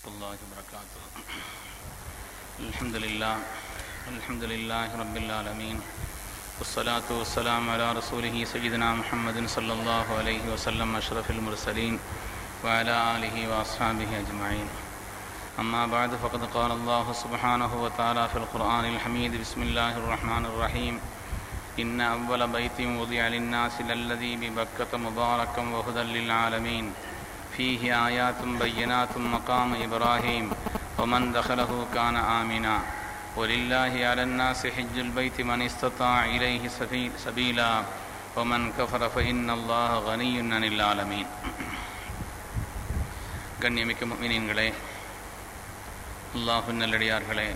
الله وبركاته الحمد لله الحمد لله رب العالمين والصلاة والسلام على رسوله سيدنا محمد صلى الله عليه وسلم أشرف المرسلين وعلى آله وأصحابه أجمعين أما بعد فقد قال الله سبحانه وتعالى في القرآن الحميد بسم الله الرحمن الرحيم إن أول بيت وضع للناس للذي ببكة مباركا وهدى للعالمين فيه آيات بينات مقام إبراهيم ومن دخله كان آمنا ولله على الناس حج البيت من استطاع إليه سبيل سبيلا ومن كفر فإن الله غني عن العالمين கண்ணியமிக்க முஃமினீன்களே அல்லாஹு நல்லடியார்களே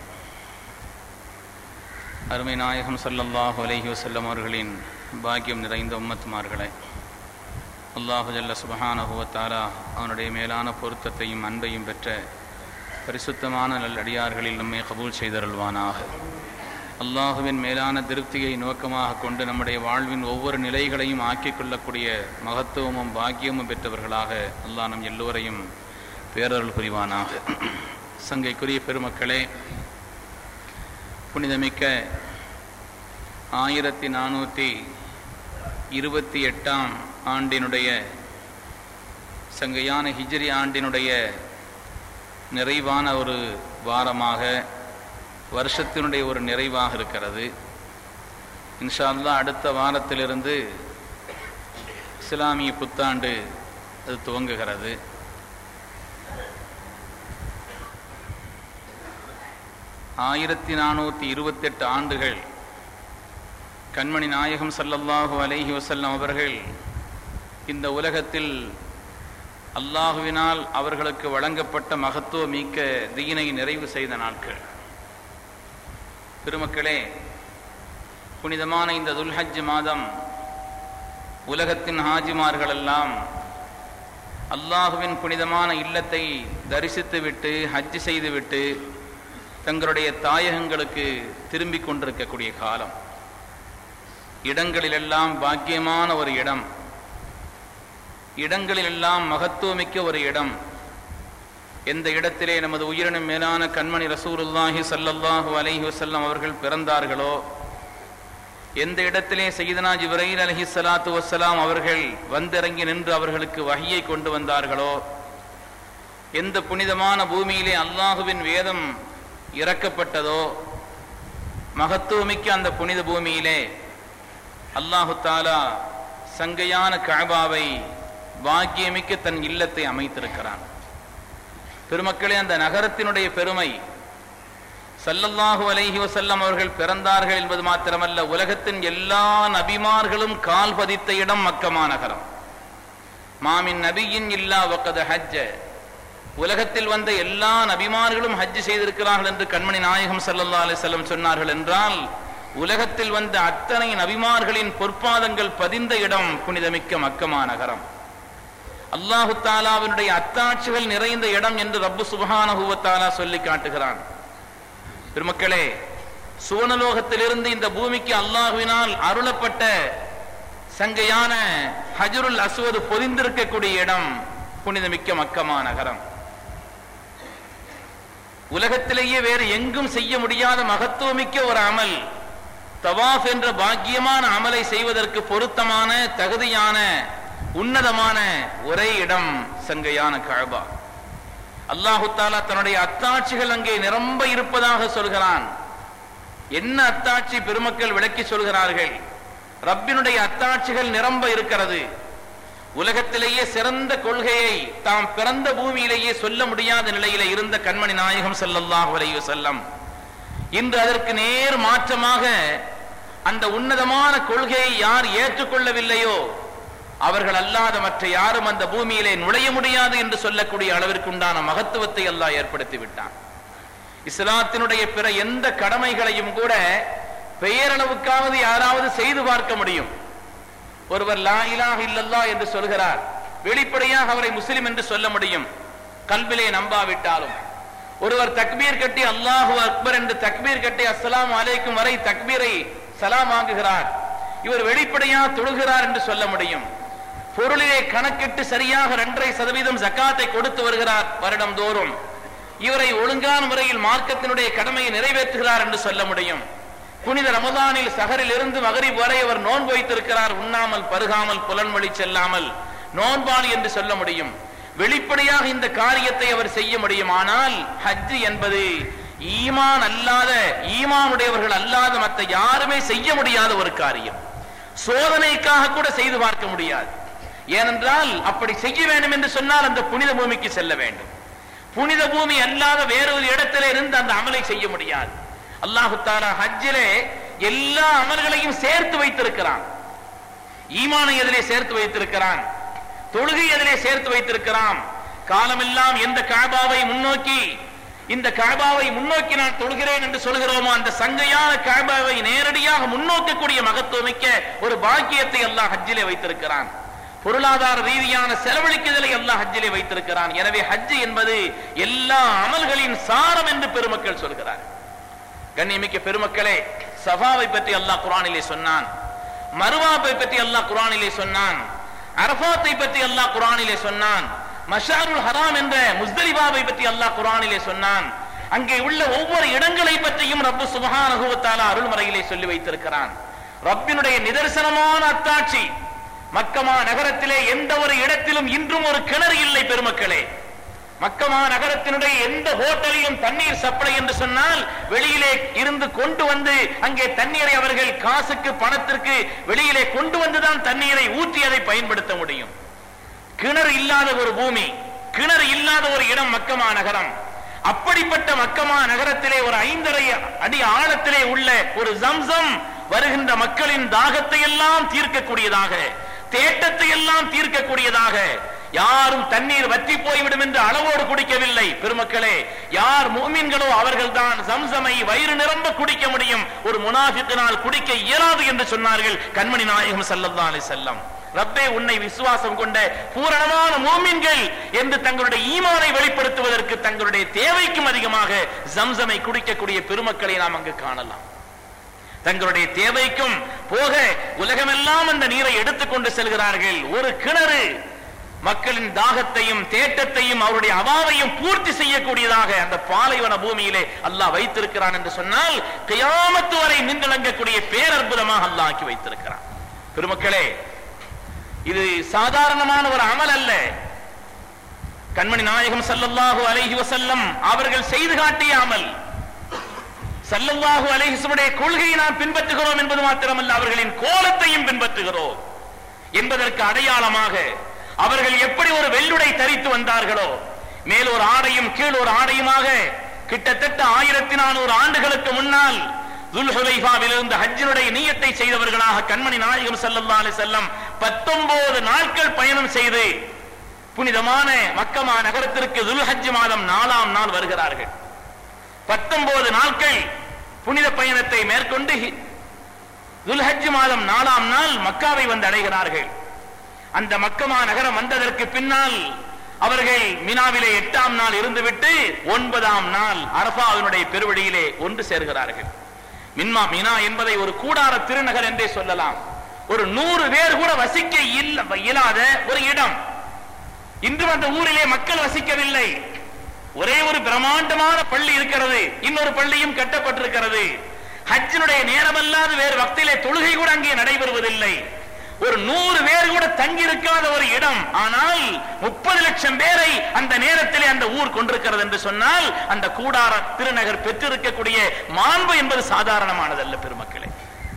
அருமை நாயகம் ஸல்லல்லாஹு அலைஹி வஸல்லம் அவர்களின் பாக்கியம் நிறைந்த உம்மத்துமார்களே அல்லாஹு ஜல்ல சுபஹானஹு வ தஆலா அவனுடைய மேலான பொருத்தத்தையும் அன்பையும் பெற்ற பரிசுத்தமான நல்லடியார்களில் நம்மை கபூல் செய்தருள்வானாக அல்லாஹுவின் மேலான திருப்தியை நோக்கமாக கொண்டு நம்முடைய வாழ்வின் ஒவ்வொரு நிலைகளையும் ஆக்கிக் கொள்ளக்கூடிய மகத்துவமும் பாக்கியமும் பெற்றவர்களாக அல்லாஹ் நம் எல்லோரையும் பேரருள் புரிவானாக சங்கைக்குரிய பெருமக்களே புனிதமிக்க ஆயிரத்தி நானூற்றி இருபத்தி எட்டாம் ஆண்டினுடைய சங்கையான ஹிஜ்ரி ஆண்டினுடைய நிறைவான ஒரு வாரமாக வருஷத்தினுடைய ஒரு நிறைவாக இருக்கிறது இன்ஷா அல்லாஹ் அடுத்த வாரத்திலிருந்து இஸ்லாமிய புத்தாண்டு அது துவங்குகிறது ஆயிரத்தி நானூற்றி இருபத்தெட்டு ஆண்டுகள் கண்மணி நாயகம் ஸல்லல்லாஹு அலைஹி வஸல்லம் அவர்கள் இந்த உலகத்தில் அல்லாஹுவினால் அவர்களுக்கு வழங்கப்பட்ட மகத்துவ மிக்க தீனை நிறைவு செய்த நாட்கள் பெருமக்களே புனிதமான இந்த துல்ஹஜ் மாதம் உலகத்தின் ஹாஜிமார்களெல்லாம் அல்லாஹுவின் புனிதமான இல்லத்தை தரிசித்துவிட்டு ஹஜ் செய்துவிட்டு தங்களுடைய தாயகங்களுக்கு திரும்பிக் கொண்டிருக்கக்கூடிய காலம் இடங்களிலெல்லாம் பாக்கியமான ஒரு இடம் இடங்களிலெல்லாம் மகத்துவமிக்க ஒரு இடம் எந்த இடத்திலே நமது உயிரினும் மேலான கண்மணி ரசூலுல்லாஹி சல்லல்லாஹு அலைஹி வஸல்லம் அவர்கள் பிறந்தார்களோ எந்த இடத்திலே சையதனா ஜிப்ரைல் அலஹி சலாத்து வசலாம் அவர்கள் வந்திறங்கி நின்று அவர்களுக்கு வகையை கொண்டு வந்தார்களோ எந்த புனிதமான பூமியிலே அல்லாஹுவின் வேதம் இறக்கப்பட்டதோ மகத்துவமிக்க அந்த புனித பூமியிலே அல்லாஹு தாலா சங்கையான கழபாவை பாக்கியமிக்க தன் இல்லத்தை அமைத்திருக்கிறான் பெருமக்களே அந்த நகரத்தினுடைய பெருமை சல்லல்லாஹு அலைஹி வசல்லம் அவர்கள் பிறந்தார்கள் என்பது மாத்திரமல்ல உலகத்தின் எல்லா நபிமார்களும் கால் பதித்த இடம் மக்கமா நகரம் மாமின் நபியின் இல்லா வக்கத ஹஜ்ஜ உலகத்தில் வந்த எல்லா நபிமார்களும் ஹஜ் செய்திருக்கிறார்கள் என்று கண்மணி நாயகம் சல்லல்லா அலிசல்லம் சொன்னார்கள் என்றால் உலகத்தில் வந்த அத்தனை நபிமார்களின் பொற்பாதங்கள் பதிந்த இடம் புனிதமிக்க மக்கமா நகரம் அல்லாஹு தாலாவினுடைய அத்தாட்சிகள் நிறைந்த இடம் என்று ரப்பு சுபஹானஹுவத்தாலா சொல்லி காட்டுகிறான் பெருமக்களே சுவனலோகத்திலிருந்து இந்த பூமிக்கு அல்லாஹுவினால் அருளப்பட்ட சங்கையான ஹஜருல் அசுவது பொதிந்திருக்கக்கூடிய இடம் புனிதமிக்க மக்கமா நகரம் உலகத்திலேயே வேறு எங்கும் செய்ய முடியாத மகத்துவமிக்க ஒரு அமல் தவாஃப் என்ற பாக்கியமான அமலை செய்வதற்கு பொருத்தமான தகுதியான உன்னதமான ஒரே இடம் சங்கையான கழபா அல்லாஹு தாலா தன்னுடைய அத்தாட்சிகள் அங்கே நிரம்ப இருப்பதாக சொல்கிறான் என்ன அத்தாட்சி பெருமக்கள் விளக்கி சொல்கிறார்கள் ரப்பினுடைய அத்தாட்சிகள் நிரம்ப இருக்கிறது உலகத்திலேயே சிறந்த கொள்கையை தாம் பிறந்த பூமியிலேயே சொல்ல முடியாத நிலையில இருந்த கண்மணி நாயகம் செல்லல்லாஹு அலைஹி செல்லம் இன்று அதற்கு நேர் மாற்றமாக அந்த உன்னதமான கொள்கையை யார் ஏற்றுக்கொள்ளவில்லையோ அவர்கள் அல்லாத மற்ற யாரும் அந்த பூமியிலே நுழைய முடியாது என்று சொல்லக்கூடிய அளவிற்கு உண்டான மகத்துவத்தை அல்லாஹ் ஏற்படுத்தி விட்டான் இஸ்லாத்தினுடைய பிற எந்த கடமைகளையும் கூட பெயரளவுக்காவது யாராவது செய்து பார்க்க முடியும் ஒருவர் லா இலாஹ இல்லல்லா என்று சொல்கிறார் வெளிப்படையாக அவரை முஸ்லிம் என்று சொல்ல முடியும் கல்விலே நம்பாவிட்டாலும் ஒருவர் தக்பீர் கட்டி அல்லாஹு அக்பர் என்று தக்பீர் கட்டி அஸ்ஸலாம் அலைக்கும் வரை தக்பீரை சலாம் வாங்குகிறார் இவர் வெளிப்படையாக தொழுகிறார் என்று சொல்ல முடியும் பொருளிலே கணக்கிட்டு சரியாக இரண்டரை சதவீதம் ஜக்காத்தை கொடுத்து வருகிறார் வருடம் தோறும் இவரை ஒழுங்கான முறையில் மார்க்கத்தினுடைய கடமையை நிறைவேற்றுகிறார் என்று சொல்ல முடியும் புனித ரமதானில் சகரில் இருந்து மகரிப் வரை அவர் நோன்பு வைத்திருக்கிறார் உண்ணாமல் பருகாமல் புலன்வழி செல்லாமல் நோன்பாளி என்று சொல்ல முடியும் வெளிப்படையாக இந்த காரியத்தை அவர் செய்ய முடியும் ஆனால் ஹஜ் என்பது ஈமான் அல்லாத ஈமானுடையவர்கள் அல்லாத மற்ற யாருமே செய்ய முடியாத ஒரு காரியம் சோதனைக்காக கூட செய்து பார்க்க முடியாது ஏனென்றால் அப்படி செய்ய வேண்டும் என்று சொன்னால் அந்த புனித பூமிக்கு செல்ல வேண்டும் புனித பூமி அல்லாத வேறொரு இடத்திலே இருந்து அந்த அமலை செய்ய முடியாது அல்லாஹு தாலா ஹஜ்ஜிலே எல்லா அமல்களையும் சேர்த்து வைத்திருக்கிறான் ஈமானை எதிலே சேர்த்து வைத்திருக்கிறான் தொழுகை எதிலே சேர்த்து வைத்திருக்கிறான் காலமெல்லாம் எந்த காபாவை முன்னோக்கி இந்த காபாவை முன்னோக்கி நான் தொழுகிறேன் என்று சொல்கிறோமோ அந்த சங்கையான காபாவை நேரடியாக முன்னோக்கக்கூடிய மகத்துவமிக்க ஒரு பாக்கியத்தை அல்லாஹ் ஹஜ்ஜிலே வைத்திருக்கிறான் பொருளாதார ரீதியான செலவழிக்குதலை அல்லாஹ் ஹஜ்ஜிலே வைத்திருக்கிறான் எனவே ஹஜ் என்பது எல்லா அமல்களின் சாரம் என்று பெருமக்கள் சொல்கிறார் கண்ணியமிக்க பெருமக்களே சஃபாவை பற்றி அல்லாஹ் குரானிலே சொன்னான் மருவாப்பை பற்றி அல்லாஹ் குரானிலே சொன்னான் அரபாத்தை பற்றி அல்லாஹ் குரானிலே சொன்னான் மஷாருல் ஹராம் என்ற முஸ்தலிபாவை பற்றி அல்லாஹ் குரானிலே சொன்னான் அங்கே உள்ள ஒவ்வொரு இடங்களை பற்றியும் ரப்பு சுபஹானஹு வ தஆலா அருள்மறையிலே சொல்லி வைத்திருக்கிறான் ரப்பினுடைய நிதர்சனமான அத்தாட்சி மக்கமா நகரத்திலே எந்த ஒரு இடத்திலும் இன்றும் ஒரு கிணறு இல்லை பெருமக்களே மக்கமா நகரத்தினுடைய எந்த ஹோட்டலிலும் தண்ணீர் சப்ளை என்று சொன்னால் வெளியிலே இருந்து கொண்டு வந்து அங்கே தண்ணீரை அவர்கள் காசுக்கு பணத்திற்கு வெளியிலே கொண்டு வந்துதான் தண்ணீரை ஊற்றி அதை பயன்படுத்த முடியும் கிணறு இல்லாத ஒரு பூமி கிணறு இல்லாத ஒரு இடம் மக்கமா நகரம் அப்படிப்பட்ட மக்கமா நகரத்திலே ஒரு ஐந்தரை அடி ஆழத்திலே உள்ள ஒரு ஜம்சம் வருகின்ற மக்களின் தாகத்தை எல்லாம் தீர்க்கக்கூடியதாக தேட்டத்தை எல்லாம் தீர்க்கக்கூடியதாக யாரும் தண்ணீர் வற்றி போய்விடும் என்று அளவோடு குடிக்கவில்லை பெருமக்களே யார் மூமின்களோ அவர்கள் தான் சம்சமை வயிறு நிரம்ப குடிக்க முடியும் ஒரு முனாஃபித்தினால் குடிக்க இயலாது என்று சொன்னார்கள் கண்மணி நாயகம் ஸல்லல்லாஹு அலைஹி செல்லம் ரப்பே உன்னை விசுவாசம் கொண்ட பூரணமான மூமின்கள் என்று தங்களுடைய ஈமானை வெளிப்படுத்துவதற்கு தங்களுடைய தேவைக்கும் அதிகமாக ஜம்சமை குடிக்கக்கூடிய பெருமக்களை நாம் அங்கு காணலாம் தங்களுடைய தேவைக்கும் போக உலகமெல்லாம் அந்த நீரை எடுத்துக்கொண்டு செல்கிறார்கள் ஒரு கிணறு மக்களின் தாகத்தையும் தேட்டத்தையும் அவருடைய அவாவையும் பூர்த்தி செய்யக்கூடியதாக அந்த பாலைவன பூமியிலே அல்லாஹ் வைத்திருக்கிறான் என்று சொன்னால் கியாமத்து வரை நின்றடங்கக்கூடிய பேரற்புதமாக அல்லாஹ் ஆக்கி வைத்திருக்கிறான் பெருமக்களே இது சாதாரணமான ஒரு அமல் அல்ல கண்மணி நாயகம் ஸல்லல்லாஹு அலைஹி வஸல்லம் அவர்கள் செய்து காட்டிய அமல் ஸல்லல்லாஹு அலைஹி வஸல்லுடைய கொள்கையை நாம் பின்பற்றுகிறோம் என்பது மாத்திரமல்ல அவர்களின் கோலத்தையும் பின்பற்றுகிறோம் என்பதற்கு அடையாளமாக அவர்கள் எப்படி ஒரு வெள்ளுடை தரித்து வந்தார்களோ மேல் ஒரு ஆடையும் கீழ் ஒரு ஆடையுமாக கிட்டத்தட்ட ஆயிரத்தி நானூறு ஆண்டுகளுக்கு முன்னால் துல்ஹுலைஃபாவிலிருந்து ஹஜ்ஜினுடைய நீயத்தை செய்தவர்களாக கண்மணி நாயகம் ஸல்லல்லாஹு அலைஹி வஸல்லம் 19 நாட்கள் பயணம் செய்து புனிதமான மக்கமா நகரத்திற்கு துல்ஹஜ் மாதம் நாலாம் நாள் வருகிறார்கள் 19 நாட்கள் புனித பயணத்தை மேற்கொண்டு துல்ஹஜ் மாதம் நாலாம் நாள் மக்காவை வந்து அடைகிறார்கள் அந்த மக்கமா நகரம் வந்ததற்கு பின்னால் அவர்கள் மினாவிலே எட்டாம் நாள் இருந்துவிட்டு ஒன்பதாம் நாள் அரபாவினுடைய பெருவழியிலே ஒன்று சேர்கிறார்கள் மின்மா மினா என்பதை ஒரு கூடார திருநகர் என்றே சொல்லலாம் ஒரு நூறு பேர் கூட வசிக்க இல்ல- இயலாத ஒரு இடம் இன்றும் அந்த ஊரிலே மக்கள் வசிக்கவில்லை ஒரே ஒரு பிரம்மாண்டமான பள்ளி இருக்கிறது இன்னொரு பள்ளியும் கட்டப்பட்டிருக்கிறது ஹஜ்ஜினுடைய நேரமல்லாது வேறு வக்திலே தொழுகை கூட அங்கே நடைபெறுவதில்லை ஒரு நூறு பேர் கூட தங்கி இருக்காத ஒரு இடம் ஆனால் முப்பது லட்சம் பேரை அந்த நேரத்திலே அந்த ஊர் கொண்டிருக்கிறது என்று சொன்னால் அந்த கூடார திருநகர் பெற்றிருக்கக்கூடிய மாண்பு என்பது சாதாரணமானதல்ல பெருமக்களே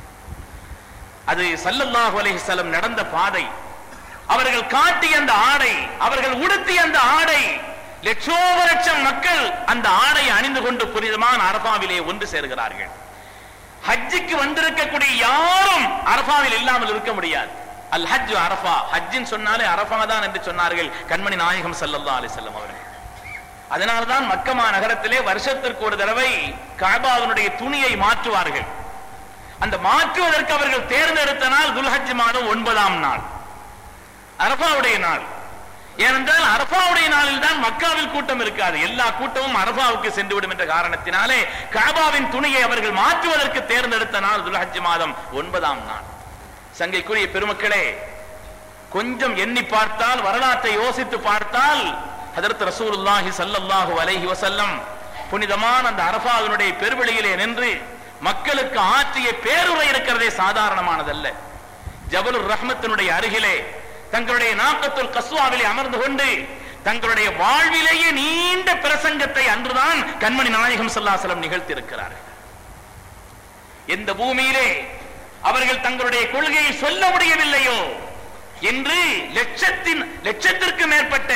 அது சல்லல்லாஹு அலைஹி வஸல்லம் நடந்த பாதை அவர்கள் காட்டிய அந்த ஆடை அவர்கள் உடுத்திய அந்த ஆடை லட்சோப லட்சம் மக்கள் அந்த ஆடை அணிந்து கொண்டு புனிதமான அரபாவிலே ஒன்று சேர்கிறார்கள் ஹஜ்ஜுக்கு வந்திருக்கக்கூடிய யாரும் அரபாவில் இல்லாமல் இருக்க முடியாது அல் ஹஜ் அரஃபா ஹஜ்ஜின் சொன்னாலே அரஃபா தான் என்று சொன்னார்கள் கண்மணி நாயகம் ஸல்லல்லாஹு அலைஹி வஸல்லம் அவர்கள் அதனால்தான் மக்கமா நகரத்திலே வருஷத்திற்கு ஒரு தடவை காபாவினுடைய துணியை மாற்றுவார்கள் அந்த மாற்றுவதற்கு அவர்கள் தேர்ந்தெடுத்த நாள் துல்ஹஜ் மாதம் ஒன்பதாம் நாள் அரபாவுடைய நாள் ஏனென்றால் அரபாவுடைய நாளில் தான் மக்காவில் கூட்டம் இருக்காது எல்லா கூட்டமும் அரபாவுக்கு சென்று விடும் என்ற காரணத்தினாலே காபாவின் துணியை அவர்கள் மாற்றுவதற்கு தேர்ந்தெடுத்த நாள் துல்ஹஜ் மாதம் ஒன்பதாம் நாள் சங்கைக்குரிய பெருமக்களே கொஞ்சம் எண்ணி பார்த்தால் வரலாற்றை யோசித்து பார்த்தால் ஹதரத் ரசூலுல்லாஹி ஸல்லல்லாஹு அலைஹி வஸல்லம் புனிதமான அந்த அரஃபாவினுடைய பெருவெளியிலே நின்று மக்களுக்கு ஆற்றிய பேருரை இருக்கிறதே சாதாரணமானதல்ல ஜபலுர் ரஹ்மத்தினுடைய அருகிலே தங்களுடைய நாக்கத்துல் கஸ்வாவிலே அமர்ந்து கொண்டு தங்களுடைய வாழ்விலேயே நீண்ட பிரசங்கத்தை அன்றுதான் கண்மணி நாயகம் சல்லாசலம் நிகழ்த்தியிருக்கிறார்கள் எந்த பூமியிலே அவர்கள் தங்களுடைய கொள்கையை சொல்ல முடியவில்லையோ என்று லட்சத்தின் லட்சத்திற்கு மேற்பட்ட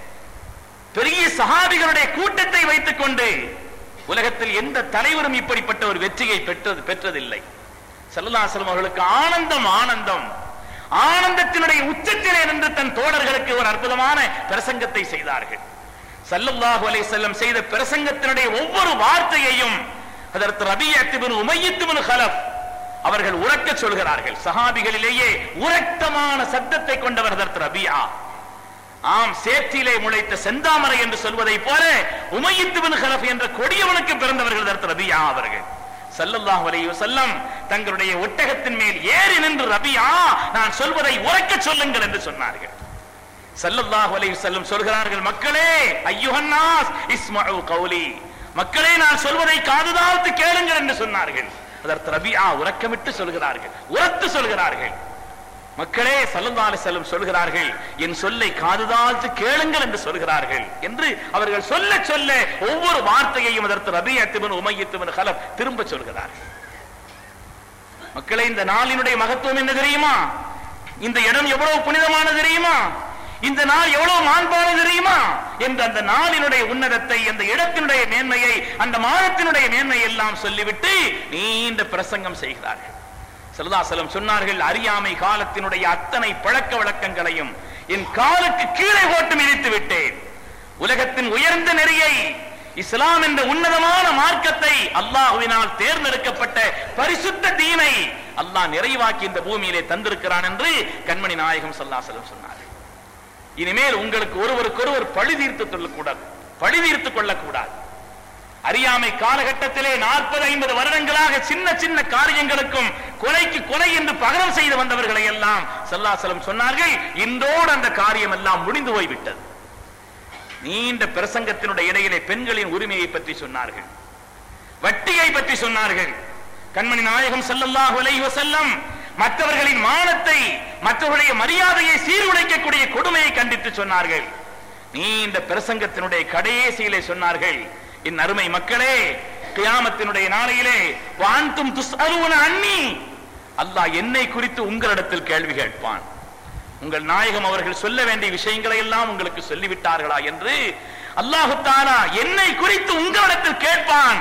பெரிய சஹாபிகளுடைய கூட்டத்தை வைத்துக் கொண்டு உலகத்தில் எந்த தலைவரும் இப்படிப்பட்ட ஒரு வெற்றியை பெற்றது பெற்றதில்லை சல்லல்லாசலம் அவர்களுக்கு ஆனந்தம் ஆனந்தம் ஆனந்தத்தினுடைய உச்சத்திலே நின்று தன் தோழர்களுக்கு ஒரு அற்புதமான பிரசங்கத்தை செய்தார்கள் சல்லல்லாஹு அலைஹி செல்லம் செய்த பிரசங்கத்தினுடைய ஒவ்வொரு வார்த்தையையும் அதற்கு ரபியத்துபின் உமையத்துபின் ஹலப் அவர்கள் உறக்க சொல்கிறார்கள் சஹாபிகளிலேயே உரக்தமான சத்தத்தை கொண்டவர் அதற்கு ரபியா ஆம் சேற்றிலே முளைத்த செந்தாமரை என்று சொல்வதை போல உமையித்துபின் ஹலப் என்ற கொடியவனுக்கு பிறந்தவர்கள் அதற்கு ரபியா அவர்கள் சல்லல்லாஹு அலைஹி வஸல்லம் தங்களுடைய ஒட்டகத்தின் மேல் ஏறி நின்று ரபியா நான் சொல்வதை உரைக்க சொல்லுங்கள் என்று சொன்னார்கள் சல்லல்லாஹு அலைஹி வஸல்லம் சொல்கிறார்கள் மக்களே ஐயுஹன்னாஸ் இஸ்மஉ கௌலி மக்களே நான் சொல்வதை காதுதாழ்த்து கேளுங்கள் என்று சொன்னார்கள் அதற்கு ரபியா உறக்கமிட்டு சொல்கிறார்கள் உரத்து சொல்கிறார்கள் மக்களே சல்லல்லாஹு அலைஹி வஸல்லம் சொல்கிறார்கள் என் சொல்லை காதுதாழ்த்து கேளுங்கள் என்று சொல்கிறார்கள் என்று அவர்கள் சொல்ல சொல்ல ஒவ்வொரு வார்த்தையையும் அதற்கு ரபியத்துவன் உமையத்துவன் கலப் திரும்ப சொல்கிறார்கள் மக்களே இந்த நாளினுடைய மகத்துவம் என்ன தெரியுமா இந்த இடம் எவ்வளவு புனிதமானது தெரியுமா இந்த நாள் எவ்வளவு மாண்பானது தெரியுமா என்று அந்த நாளினுடைய உன்னதத்தை அந்த இடத்தினுடைய மேன்மையை அந்த மாதத்தினுடைய மேன்மை எல்லாம் சொல்லிவிட்டு நீண்ட பிரசங்கம் செய்கிறார்கள் சரதாசலம் சொன்னார்கள் அறியாமை காலத்தினுடைய அத்தனை பழக்க வழக்கங்களையும் என் காலுக்கு கீழே போட்டு மிதித்து விட்டேன் உலகத்தின் உயர்ந்த நெறியை இஸ்லாம் என்ற உன்னதமான மார்க்கத்தை அல்லாஹுவினால் தேர்ந்தெடுக்கப்பட்ட பரிசுத்த தீனை அல்லாஹ் நிறைவாக்கி இந்த பூமியிலே தந்திருக்கிறான் என்று கண்மணி நாயகம் சல்லாசலம் சொன்னார் இனிமேல் உங்களுக்கு ஒருவருக்கொருவர் பழி தீர்த்து கொள்ளக்கூடாது பழி தீர்த்து கொள்ளக்கூடாது அறியாமை காலகட்டத்திலே நாற்பது ஐம்பது வருடங்களாக சின்ன சின்ன காரியங்களுக்கும் கொலைக்கு கொலை என்று பகரம் செய்து வந்தவர்களை எல்லாம் சல்லாசலம் சொன்னார்கள் இன்றோடு அந்த காரியம் எல்லாம் முடிந்து போய்விட்டது நீண்ட பிரசங்கத்தினுடைய இடையிலே பெண்களின் உரிமையை பற்றி சொன்னார்கள் வட்டியை பற்றி சொன்னார்கள் கண்மணி நாயகம் ஸல்லல்லாஹு அலைஹி வஸல்லம் மற்றவர்களின் மானத்தை மற்றவர்களுடைய மரியாதையை சீர்குலைக்கக்கூடிய கொடுமையை கண்டித்து சொன்னார்கள் நீண்ட பிரசங்கத்தினுடைய கடைசியிலே சொன்னார்கள் என் அருமை மக்களே கியாமத்தினுடைய நாளையிலே வான்தும் துஸ்அலூன அன்னி அல்லாஹ் என்னை குறித்து உங்களிடத்தில் கேள்வி கேட்பான் உங்கள் நாயகம் அவர்கள் சொல்ல வேண்டிய விஷயங்களை எல்லாம் உங்களுக்கு சொல்லிவிட்டார்களா என்று அல்லாஹு தாலா என்னை குறித்து உங்களிடத்தில் கேட்பான்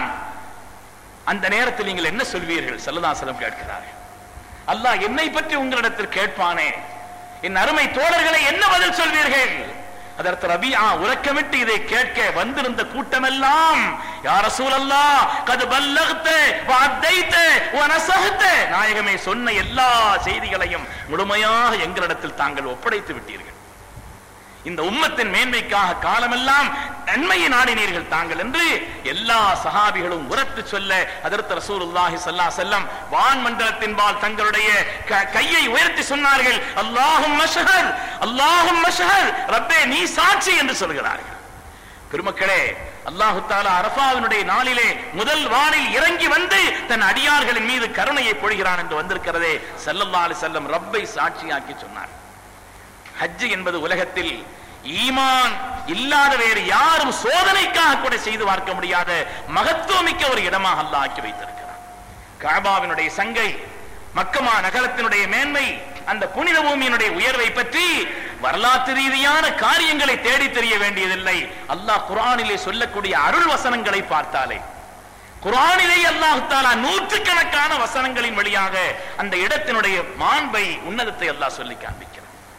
அந்த நேரத்தில் நீங்கள் என்ன சொல்வீர்கள் சல்லதாசலம் கேட்கிறார்கள் அல்லாஹ் என்னை பற்றி உங்களிடத்தில் கேட்பானே என் அருமை தோழர்களை என்ன பதில் சொல்வீர்கள் அதற்கு ரபியா உறக்கமிட்டு இதை கேட்க வந்திருந்த கூட்டமெல்லாம் யார சூழல்லா கது பல்லகத்த வாத்தைத்த வனசகத்த நாயகமே சொன்ன எல்லா செய்திகளையும் முழுமையாக எங்களிடத்தில் தாங்கள் ஒப்படைத்து விட்டீர்கள் இந்த உம்மத்தின் மேன்மைக்காக காலமெல்லாம் நன்மையை நாடினீர்கள் தாங்கள் என்று எல்லா சஹாபிகளும் உரத்து சொல்ல அதற்கு ரசூலுல்லாஹி ஸல்லல்லாஹு அலைஹி வஸல்லம் வான் மண்டலத்தின்பால் தங்களுடைய க- கையை உயர்த்தி சொன்னார்கள் அல்லாஹும் மஷ்ஹத் அல்லாஹும் மஷ்ஹத் ரப்பே நீ சாட்சி என்று சொல்கிறார்கள் பெருமக்களே அல்லாஹு தாலா அரஃபாவினுடைய நாளிலே முதல் வானில் இறங்கி வந்து தன் அடியார்களின் மீது கருணையை பொழிகிறான் என்று வந்திருக்கிறதே ஸல்லல்லாஹு அலைஹி வஸல்லம் ரப்பை சாட்சியாக்கி சொன்னார் ஹஜ் என்பது உலகத்தில் ஈமான் இல்லாத வேறு யாரும் சோதனைக்காக கூட செய்து பார்க்க முடியாத மகத்துவமிக்க ஒரு இடமாக அல்லாஹ் ஆக்கி வைத்திருக்கிறார் காபாவினுடைய சங்கை மக்கமா நகரத்தினுடைய மேன்மை அந்த புனித பூமியினுடைய உயர்வை பற்றி வரலாற்று ரீதியான காரியங்களை தேடி தெரிய வேண்டியதில்லை அல்லாஹ் குர்ஆனிலே சொல்லக்கூடிய அருள் வசனங்களை பார்த்தாலே குர்ஆனிலே அல்லாஹ் தாலா நூற்றுக்கணக்கான வசனங்களின் வழியாக அந்த இடத்தினுடைய மாண்பை உன்னதத்தை அல்லாஹ் சொல்லி காண்பிக்கிறார்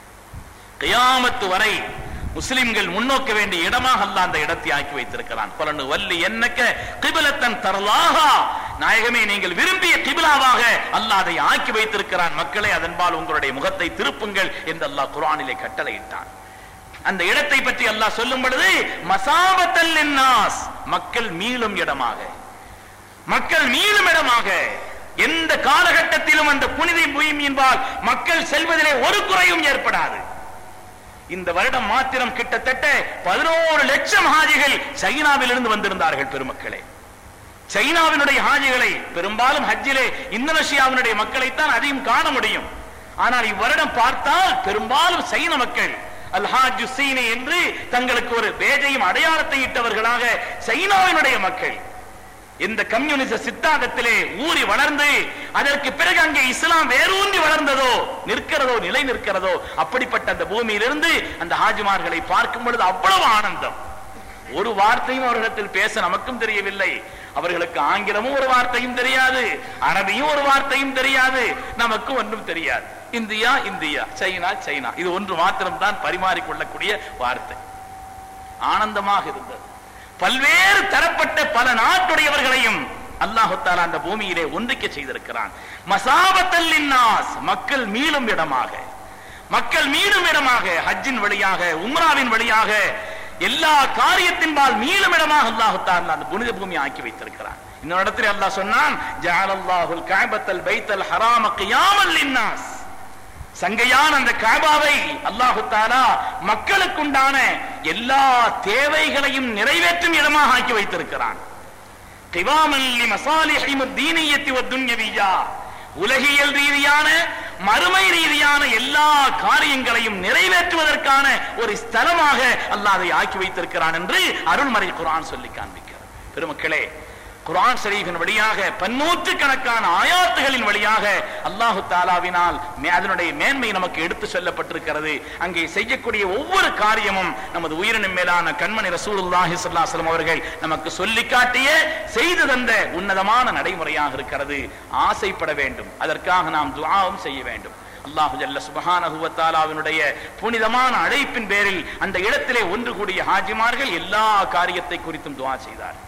கியாமத்து வரை முஸ்லிம்கள் முன்னோக்க வேண்டிய இடமாக அல்லாஹ் அந்த இடத்தை ஆக்கி வைத்திருக்கிறான் பலனு வல்லி என்னக்க கிபிலத்தன் தரலாகா நாயகமே நீங்கள் விரும்பிய கிபிலாவாக அல்லாஹ் அதை ஆக்கி வைத்திருக்கிறான் மக்களே அதன்பால் உங்களுடைய முகத்தை திருப்புங்கள் என்று அல்லாஹ் குர்ஆனிலே கட்டளையிட்டான் அந்த இடத்தை பற்றி அல்லாஹ் சொல்லும் பொழுது மசாபத்தல் நாஸ் மக்கள் மீளும் இடமாக மக்கள் மீளும் இடமாக எந்த காலகட்டத்திலும் அந்த புனித பூமியின்பால் மக்கள் செல்வதிலே ஒரு குறையும் ஏற்படாது இந்த வருடம் மாத்திரம் கிட்டத்தட்ட பதினோரு லட்சம் ஹாஜிகள் சைனாவிலிருந்து வந்திருந்தார்கள் பெருமக்களே சைனாவினுடைய ஹாஜிகளை பெரும்பாலும் ஹஜ்ஜிலே இந்தோனேஷியாவினுடைய மக்களைத்தான் அதிகம் காண முடியும் ஆனால் இவ்வருடம் பார்த்தால் பெரும்பாலும் சைன மக்கள் அல்ஹாஜு சீனி என்று தங்களுக்கு ஒரு பேஜையும் அடையாளத்தை இட்டவர்களாக சைனாவினுடைய மக்கள் இந்த கம்யூனிச சித்தாந்தத்திலே ஊறி வளர்ந்து அதற்கு பிறகு அங்கே இஸ்லாம் வேரூன்றி வளர்ந்ததோ நிற்கிறதோ நிலை நிற்கிறதோ அப்படிப்பட்ட அந்த பூமியிலிருந்து அந்த ஹாஜிமார்களை பார்க்கும் பொழுது அவ்வளவு ஆனந்தம் ஒரு வார்த்தையும் அவர்களிடத்தில் பேச நமக்கும் தெரியவில்லை அவர்களுக்கு ஆங்கிலமும் ஒரு வார்த்தையும் தெரியாது அரபியும் ஒரு வார்த்தையும் தெரியாது நமக்கு ஒன்றும் தெரியாது இந்தியா இந்தியா சைனா சைனா இது ஒன்று மாத்திரம் தான் பரிமாறிக்கொள்ளக்கூடிய வார்த்தை ஆனந்தமாக இருந்தது பல்வேறு தரப்பட்ட பல நாட்டுடையவர்களையும் அல்லாஹு தாலா அந்த பூமியிலே ஒன்றிக்க செய்திருக்கிறான் மசாபத்தல் நாஸ் மக்கள் மீளும் இடமாக மக்கள் மீளும் இடமாக ஹஜ்ஜின் வழியாக உம்ராவின் வழியாக எல்லா காரியத்தின்பால் மீளும் இடமாக அல்லாஹு தாலா அந்த புனித பூமி ஆக்கி வைத்திருக்கிறான் இன்னொரு இடத்துல அல்லாஹ் சொன்னான் ஜஅலல்லாஹுல் கஅபத்தல் பைத்தல் ஹராம கியாமல் லின்னாஸ் சங்கையான அந்த காபாவை அல்லாஹு தாலா மக்களுக்குண்டான எல்லா தேவைகளையும் நிறைவேற்றும் இடமாக ஆக்கி வைத்திருக்கிறான் கிவாமல் லி மசாலிஹிம் தீனியத்தி வத்துன்யவியா உலகியல் ரீதியான மறுமை ரீதியான எல்லா காரியங்களையும் நிறைவேற்றுவதற்கான ஒரு ஸ்தலமாக அல்லாஹ் அதை ஆக்கி வைத்திருக்கிறான் என்று அருள்மறை குர்ஆன் சொல்லி காண்பிக்கிறது பெருமக்களே குர்ஆன் ஷரீஃபின் வழியாக பன்னூற்று கணக்கான ஆயாத்துகளின் வழியாக அல்லாஹு தாலாவினால் மே- அதனுடைய மேன்மை நமக்கு எடுத்து சொல்லப்பட்டிருக்கிறது அங்கே செய்யக்கூடிய ஒவ்வொரு காரியமும் நமது உயிரினும் மேலான கண்மணி ரசூலுல்லாஹி ஸல்லல்லாஹு அலைஹி வஸல்லம் அவர்கள் நமக்கு சொல்லி காட்டிய செய்து தந்த உன்னதமான நடைமுறையாக இருக்கிறது ஆசைப்பட வேண்டும் அதற்காக நாம் துஆவும் செய்ய வேண்டும் அல்லாஹு ஜல்ல சுபஹானஹு வ தஆலாவினுடைய புனிதமான அழைப்பின் பேரில் அந்த இடத்திலே ஒன்று கூடிய ஹாஜிமார்கள் எல்லா காரியத்தை குறித்தும் துஆ செய்தார்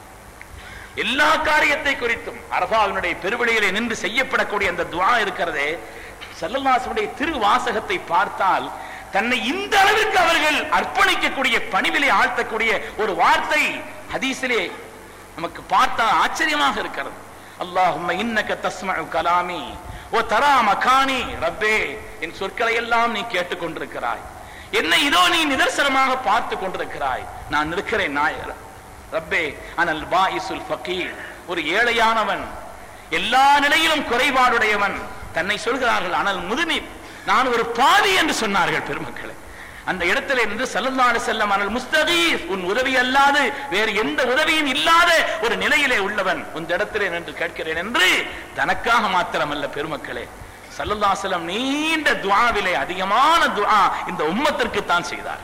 எல்லா காரியத்தை குறித்தும் அரபாவினுடைய பெருவழியிலே நின்று செய்யப்படக்கூடிய அந்த துஆ இருக்கிறதே சல்லல்லாஹுடைய திருவாசகத்தை பார்த்தால் தன்னை இந்த அளவிற்கு அவர்கள் அர்ப்பணிக்கக்கூடிய பணிவிலே ஆழ்த்தக்கூடிய ஒரு வார்த்தை ஹதீஸிலே நமக்கு பார்த்தா ஆச்சரியமாக இருக்கிறது அல்லாஹும்ம இன்னக தஸ்மஉ கலாமி ஓ தரா மகானி ரப்பே என் சொற்களை எல்லாம் நீ கேட்டுக்கொண்டிருக்கிறாய் என்னை இதோ நீ நிதர்சனமாக பார்த்து கொண்டிருக்கிறாய் நான் இருக்கிறேன் நாயர் ரப்பே அனல் பாயிசுல் ஃபகீர் ஒரு ஏழையானவன் எல்லா நிலையிலும் குறைபாடுடையவன் தன்னை சொல்கிறார்கள் அனல் முதுநீர் நான் ஒரு பாவி என்று சொன்னார்கள் பெருமக்களே அந்த இடத்துல இருந்து சல்லல்லாஹு செல்லம் அனல் முஸ்தகீஸ் உன் உதவி அல்லாது வேறு எந்த உதவியும் இல்லாத ஒரு நிலையிலே உள்ளவன் உன் இடத்திலே நின்று கேட்கிறேன் என்று தனக்காக மாத்திரமல்ல பெருமக்களே சல்லல்லாஹு செல்லம் நீண்ட துஆவிலே அதிகமான துஆ இந்த உம்மத்திற்கு தான் செய்தார்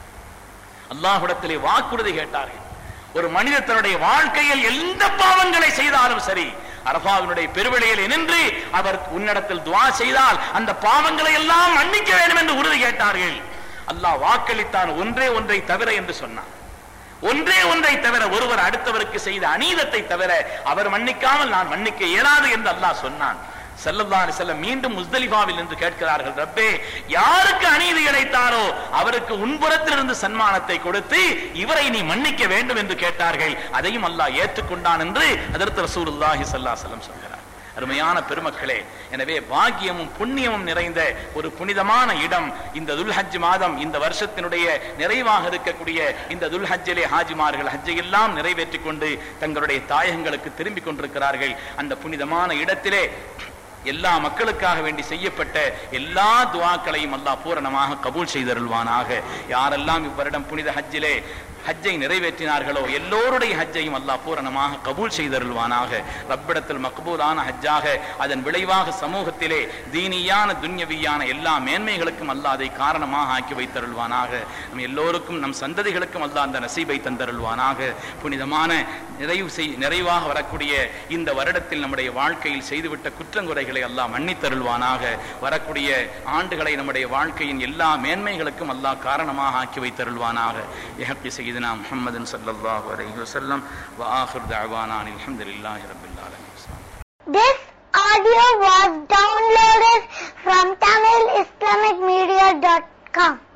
அல்லாஹ்விடத்திலே வாக்குறுதி கேட்டார்கள் ஒரு மனிதர் தன்னுடைய வாழ்க்கையில் எந்த பாவங்களை செய்தாலும் சரி அரபாவினுடைய பெருவெளியில் நின்று அவர் உன்னிடத்தில் துவா செய்தால் அந்த பாவங்களை எல்லாம் மன்னிக்க வேண்டும் என்று உறுதி கேட்டார்கள் அல்லாஹ் வாக்களித்தான் ஒன்றே ஒன்றை தவிர என்று சொன்னான் ஒன்றே ஒன்றை தவிர ஒருவர் அடுத்தவருக்கு செய்த அநீதத்தை தவிர அவர் மன்னிக்காமல் நான் மன்னிக்க இயலாது என்று அல்லாஹ் சொன்னான் ஸல்லல்லாஹு அலைஹி வஸல்லம் மீண்டும் முஸ்தலிஃபாவில் என்று கேட்கிறார்கள் ரப்பே யாருக்கு அநீதி இழைத்தாரோ அவருக்கு உன்புறத்திலிருந்து சன்மானத்தை கொடுத்து இவரை நீ மன்னிக்க வேண்டும் என்று கேட்டார்கள் அதையும் அல்லாஹ் ஏற்றுக்கொண்டான் என்று அதற்கு ரசூலுல்லாஹி ஸல்லல்லாஹு அலைஹி வஸல்லம் சொல்கிறார் அருமையான பெருமக்களே எனவே பாக்கியமும் புண்ணியமும் நிறைந்த ஒரு புனிதமான இடம் இந்த துல்ஹஜ் மாதம் இந்த வருஷத்தினுடைய நிறைவாக இருக்கக்கூடிய இந்த துல்ஹஜ்ஜிலே ஹாஜிமார்கள் ஹஜ்ஜை எல்லாம் நிறைவேற்றிக் கொண்டு தங்களுடைய தாயகங்களுக்கு திரும்பிக் கொண்டிருக்கிறார்கள் அந்த புனிதமான இடத்திலே எல்லா மக்களுக்காக வேண்டி செய்யப்பட்ட எல்லா துவாக்களையும் அல்லாஹ் பூரணமாக கபூல் செய்தருள்வானாக யாரெல்லாம் இவ்வருடம் புனித ஹஜ்ஜிலே ஹஜ்ஜை நிறைவேற்றினார்களோ எல்லோருடைய ஹஜ்ஜையும் அல்லாஹ் பூரணமாக கபூல் செய்தருள்வானாக ரப்பிடத்தில் மக்பூலான ஹஜ்ஜாக அதன் விளைவாக சமூகத்திலே தீனியான துன்யவியான எல்லா மேன்மைகளுக்கும் அல்லாஹ் அதை காரணமாக ஆக்கி வைத்தருள்வானாக நம் எல்லோருக்கும் நம் சந்ததிகளுக்கும் அல்லாஹ் அந்த நசீபை தந்தருள்வானாக புனிதமான நிறைவு செய் நிறைவாக வரக்கூடிய இந்த வருடத்தில் நம்முடைய வாழ்க்கையில் செய்துவிட்ட குற்றங்குறைகளை அல்லாஹ் மன்னித்தருள்வானாக வரக்கூடிய ஆண்டுகளை நம்முடைய வாழ்க்கையின் எல்லா மேன்மைகளுக்கும் அல்லாஹ் காரணமாக ஆக்கி வைத்தருள்வானாக இஹக்கி سيدنا محمد صلى الله عليه وسلم وآخر دعوانا أن الحمد لله رب العالمين This audio was downloaded from TamilIslamicMedia.com.